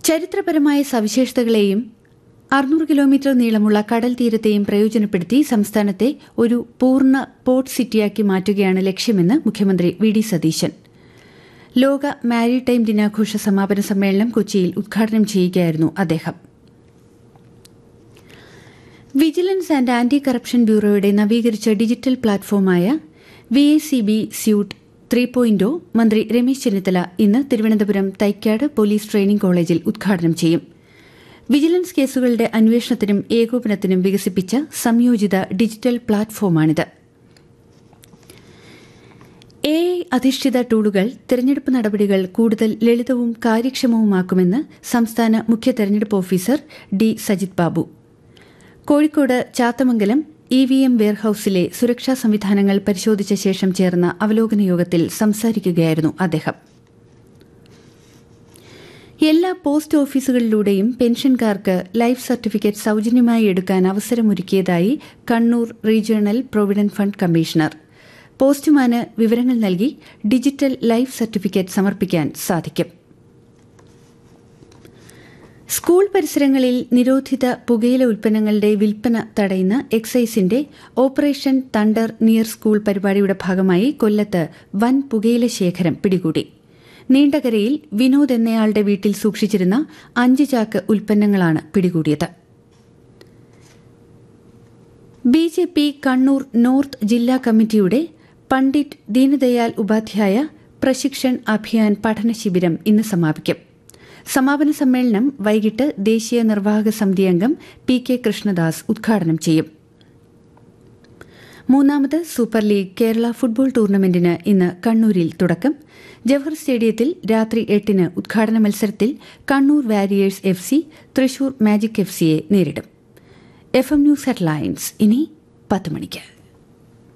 ചരിത്രപരമായ സവിശേഷതകളെയും അറുന്നൂറ് കിലോമീറ്റർ നീളമുള്ള കടൽ തീരത്തെയും പ്രയോജനപ്പെടുത്തി സംസ്ഥാനത്തെ ഒരു പൂർണ്ണ പോർട്ട് സിറ്റിയാക്കി മാറ്റുകയാണ് ലക്ഷ്യമെന്ന് മുഖ്യമന്ത്രി വി ഡി സതീശൻ ലോക മാരിടൈം ദിനാഘോഷ സമാപന സമ്മേളനം കൊച്ചിയിൽ ഉദ്ഘാടനം ചെയ്യുകയായിരുന്നു അദ്ദേഹം വിജിലൻസ് ആൻഡ് ആന്റി കറപ്ഷൻ ബ്യൂറോയുടെ നവീകരിച്ച ഡിജിറ്റൽ പ്ലാറ്റ്ഫോമായ V A C B suite three പോയിന്റോ മന്ത്രി രമേശ് ചെന്നിത്തല ഇന്ന് തിരുവനന്തപുരം തൈക്കാട് പോലീസ് ട്രെയിനിംഗ് കോളേജിൽ ഉദ്ഘാടനം ചെയ്യും വിജിലൻസ് കേസുകളുടെ അന്വേഷണത്തിനും ഏകോപനത്തിനും വികസിപ്പിച്ച സംയോജിത ഡിജിറ്റൽ പ്ലാറ്റ്ഫോമാണിത് എ ഐ അധിഷ്ഠിത ടൂളുകൾ തെരഞ്ഞെടുപ്പ് നടപടികൾ കൂടുതൽ ലളിതവും കാര്യക്ഷമവുമാക്കുമെന്ന് സംസ്ഥാന മുഖ്യ തെരഞ്ഞെടുപ്പ് officer D Sajith Babu Kozhikode Chathamangalam E V M വെയർഹൌസിലെ സുരക്ഷാ സംവിധാനങ്ങൾ പരിശോധിച്ച ശേഷം ചേർന്ന അവലോകന യോഗത്തിൽ സംസാരിക്കുകയായിരുന്നു അദ്ദേഹം എല്ലാ പോസ്റ്റ് ഓഫീസുകളിലൂടെയും പെൻഷൻകാർക്ക് ലൈഫ് സർട്ടിഫിക്കറ്റ് സൌജന്യമായി എടുക്കാൻ അവസരമൊരുക്കിയതായി Kannur regional provident fund commissioner പോസ്റ്റുമാന് വിവരങ്ങൾ നൽകി ഡിജിറ്റൽ ലൈഫ് സർട്ടിഫിക്കറ്റ് സമർപ്പിക്കാൻ സാധിക്കും സ്കൂൾ പരിസരങ്ങളിൽ നിരോധിത പുകയില ഉൽപ്പന്നങ്ങളുടെ വിൽപ്പന തടയുന്ന എക്സൈസിന്റെ ഓപ്പറേഷൻ തണ്ടർ നിയർ സ്കൂൾ പരിപാടിയുടെ ഭാഗമായി കൊല്ലത്ത് വൻ പുകയില ശേഖരം പിടികൂടി നീണ്ടകരയിൽ വിനോദ് എന്നയാളുടെ വീട്ടിൽ സൂക്ഷിച്ചിരുന്ന അഞ്ച് ചാക്ക് ഉൽപ്പന്നങ്ങളാണ് പിടികൂടിയത് B J P Kannur north ജില്ലാ കമ്മിറ്റിയുടെ പണ്ഡിറ്റ് ദീനദയാൽ ഉപാധ്യായ പ്രശിക്ഷൺ അഭിയാൻ പഠന ശിബിരം ഇന്ന് സമാപിക്കും സമാപന സമ്മേളനം വൈകിട്ട് ദേശീയ നിർവാഹക സമിതി അംഗം പി കെ കൃഷ്ണദാസ് ഉദ്ഘാടനം ചെയ്യും മൂന്നാമത് സൂപ്പർ ലീഗ് കേരള ഫുട്ബോൾ ടൂർണമെന്റിന് ഇന്ന് കണ്ണൂരിൽ തുടക്കം ജവഹർ സ്റ്റേഡിയത്തിൽ രാത്രി എട്ടിന് ഉദ്ഘാടന മത്സരത്തിൽ Kannur Warriors F C Thrissur Magic F സിയെ നേരിടും എഫ് എം ന്യൂസ് ഹെഡ്ലൈൻസ് ഇനി പത്ത് മണിക്ക്